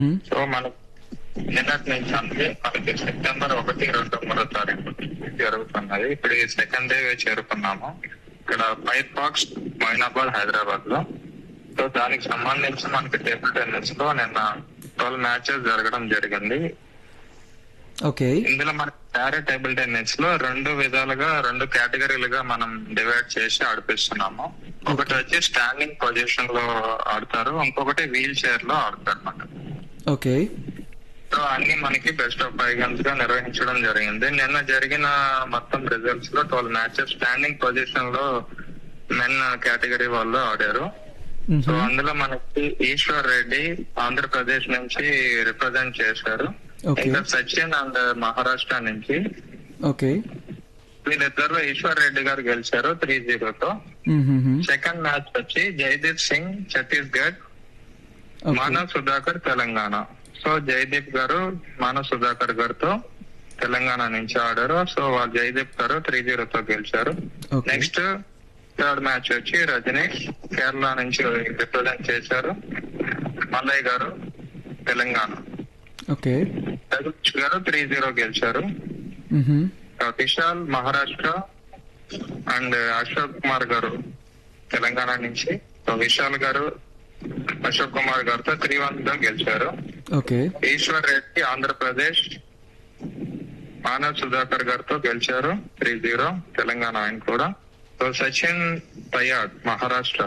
మ్మ్. So మనకి నిన్నటి నుంచి అంటే మనకి సెప్టెంబర్ ఒకటి రెండు మూడో తారీఖు జరుగుతున్నది ఇప్పుడు ఈ సెకండ్ డే చేరుకున్నాము ఇక్కడ ఫైర్ పార్క్స్ మైనాబాద్ హైదరాబాద్ లో సో దానికి సంబంధించి మనకి టేబుల్ టెన్నిస్ లో నిన్న ట్వెల్వ్ మ్యాచెస్ జరగడం జరిగింది ఓకే ఇందులో మన ప్యారా టేబుల్ టెన్నిస్ లో రెండు విధాలుగా రెండు కేటగిరీలుగా మనం డివైడ్ చేసి ఆడిపిస్తున్నాము ఒకటి వచ్చి స్టాండింగ్ పొజిషన్ లో ఆడతారు ఇంకొకటి వీల్ చైర్ లో ఆడతారు అన్నమాట ఓకే సో అన్ని మనకి బెస్ట్ ఆఫ్ ఫైవ్ గేమ్స్ గా నిర్వహించడం జరిగింది నిన్న జరిగిన మొత్తం రిజల్ట్స్ లో ట్వెల్వ్ మ్యాచెస్ స్టాండింగ్ పొజిషన్ లో మెన్ కేటగిరీ వాళ్ళు ఆడారు సో అందులో మనకి ఈశ్వర్ రెడ్డి ఆంధ్రప్రదేశ్ నుంచి రిప్రజెంట్ చేశారు Okay. ఇంకా సచిన్ అండ్ మహారాష్ట్ర నుంచి ఓకే వీళ్ళిద్దరు ఈశ్వర్ రెడ్డి గారు గెలిచారు త్రీ జీరోతో సెకండ్ మ్యాచ్ వచ్చి జయదీప్ సింగ్ ఛత్తీస్గఢ్ మానవ్ సుధాకర్ తెలంగాణ సో జయదీప్ గారు మానవ్ సుధాకర్ గారితో తెలంగాణ నుంచి ఆడారు సో వాళ్ళు జయదీప్ గారు త్రీ జీరోతో గెలిచారు Okay. నెక్స్ట్ థర్డ్ మ్యాచ్ వచ్చి రజనీష్ కేరళ నుంచి రిప్రజెంట్ చేశారు మల్లయ్య గారు తెలంగాణ ఓకే రజనీష్ గారు త్రీ జీరో గెలిచారు విశాల్ మహారాష్ట్ర అండ్ అశోక్ కుమార్ గారు తెలంగాణ నుంచి సో విశాల్ గారు అశోక్ కుమార్ గారితో త్రీ వన్ తో గెలిచారు ఓకే ఈశ్వర్ రెడ్డి ఆంధ్రప్రదేశ్ మానవ్ సుధాకర్ గారితో గెలిచారు త్రీ జీరో తెలంగాణ ఆయన కూడా సో సచిన్ తయాడ్ మహారాష్ట్ర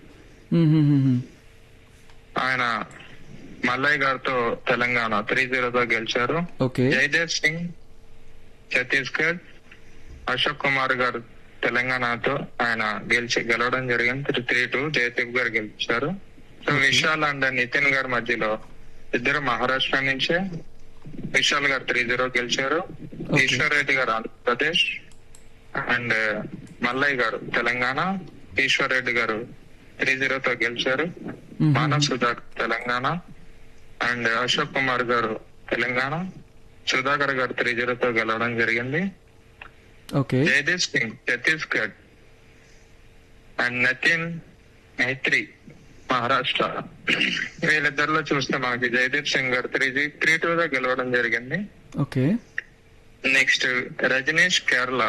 ఆయన మల్లయ్య గారితో తెలంగాణ త్రీ జీరోతో గెలిచారు ఓకే జయదేవ్ సింగ్ ఛత్తీస్గఢ్ అశోక్ కుమార్ గారు తెలంగాణతో ఆయన గెలిచి గెలవడం జరిగింది త్రీ టూ జయదీప్ గారు గెలిచారు సో విశాల్ అండ్ నితిన్ గారి మధ్యలో ఇద్దరు మహారాష్ట్ర నుంచే విశాల్ గారు త్రీ జీరో గెలిచారు Okay. ఈశ్వర్ రెడ్డి గారు ఆంధ్రప్రదేశ్ అండ్ మల్లయ్య గారు తెలంగాణ ఈశ్వర్ రెడ్డి గారు త్రీ జీరోతో గెలిచారు Mhm. మానవ్ సుధాకర్ తెలంగాణ అండ్ అశోక్ కుమార్ గారు తెలంగాణ సుధాకర్ గారు త్రీ జీరోతో గెలవడం జరిగింది ఓకే జయదీప్ సింగ్ ఛత్తీస్గఢ్ అండ్ నతిన్ మైత్రి మహారాష్ట్ర వీళ్ళిద్దరిలో చూస్తే మనకి జయదీప్ సింగ్ గారు త్రీ జీ త్రీ టూ గా గెలవడం జరిగింది okay next Rajneesh Kerala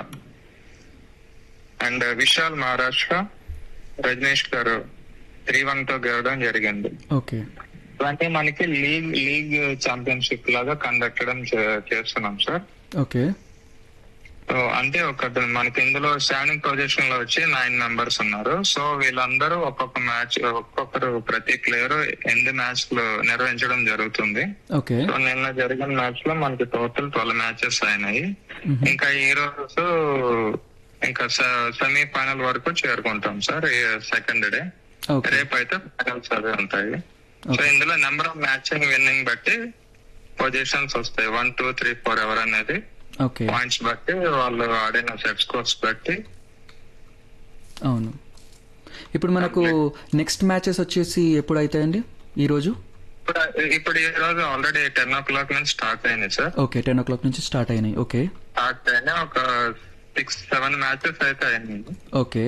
and Vishal Maharashtra Rajneesh గారు త్రీ వన్ తో గెలవడం జరిగింది ఓకే అంటే మనకి లీగ్ లీగ్ ఛాంపియన్షిప్ లాగా కండక్టడం చేస్తున్నాం సార్ ఓకే సో అంటే ఒక మనకి ఇందులో స్టాండింగ్ పొజిషన్ లో వచ్చి నైన్ మెంబర్స్ ఉన్నారు సో వీళ్ళందరూ ఒక్కొక్క మ్యాచ్ ఒక్కొక్కరు ప్రతి ప్లేయర్ ఎనిమిది మ్యాచ్ లో నిర్వహించడం జరుగుతుంది ఓకే సో నిన్న జరిగిన మ్యాచ్ లో మనకి టోటల్ ట్వెల్వ్ మ్యాచెస్ అయినాయి Mhm. ఇంకా ఈ రోజు ఇంకా సెమీ ఫైనల్ వరకు చేరుకుంటాం సార్ సెకండ్ డే ఓకే రేపు అయితే ఫైనల్స్ అవి ఉంటాయి సో Okay. ఇందులో నెంబర్ ఆఫ్ మ్యాచింగ్ విన్నింగ్ బట్టి పొజిషన్స్ వస్తాయి వన్ టూ త్రీ ఫోర్ ఎవరు అనేది ఓకే పాయింట్స్ బట్టి వాళ్ళు ఆడిన సెట్ స్కోర్స్ బట్టి అవును ఇప్పుడు మనకు నెక్స్ట్ మ్యాచెస్ వచ్చేసి ఎప్పుడు అవుతాయండి ఈరోజు ఇప్పుడు ఇప్పుడు ఈ రోజు ఆల్రెడీ టెన్ ఓ క్లాక్ నుంచి స్టార్ట్ అయింది sir okay ten o'clock నుంచి స్టార్ట్ అయినాయి ఓకే స్టార్ట్ అయినా ఒక సిక్స్ సెవెన్ మ్యాచెస్ అయితే అయినాయి ఓకే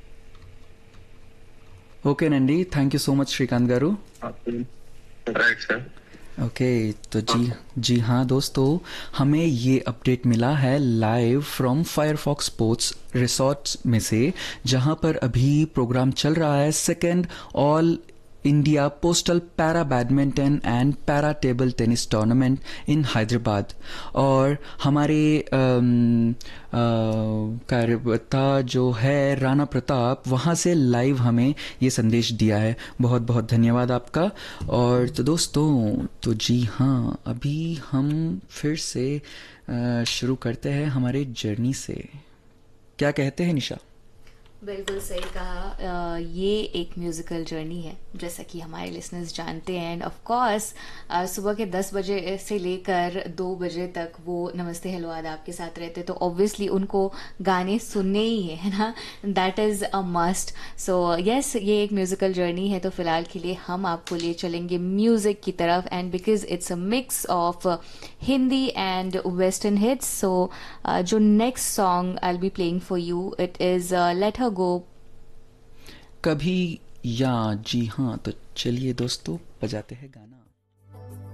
ఓకేనండి thank you so much Srikanth గారు రైట్ సార్ ओके तो जी जी हाँ दोस्तों हमें ये अपडेट मिला है live from Firefox sports resorts में से जहां पर अभी प्रोग्राम चल रहा है second all India postal para badminton and para table tennis tournament in Hyderabad और हमारे अम, अ, कार्यकर्ता जो है राणा प्रताप वहाँ से लाइव हमें ये संदेश दिया है बहुत बहुत धन्यवाद आपका और तो दोस्तों तो जी हाँ अभी हम फिर से अ, शुरू करते हैं हमारे जर्नी से क्या कहते हैं निशा बिल्कुल सही कहा अ, ये एक म्यूजिकल जर्नी है जैसा कि हमारे लिसनर्स जानते हैं एंड ऑफ कोर्स सुबह के 10 बजे से लेकर 2 बजे तक वो नमस्ते हेलो आदाब के साथ रहते तो ऑब्वियसली उनको गाने सुनने ही है है ना that is a must so yes ये एक म्यूजिकल जर्नी है तो फिलहाल के लिए हम आपको ले चलेंगे म्यूजिक की तरफ and because it's a mix of Hindi and western hits so जो next song I be playing for you it is let her go कभी या जी हाँ तो चलिए दोस्तों बजाते हैं गाना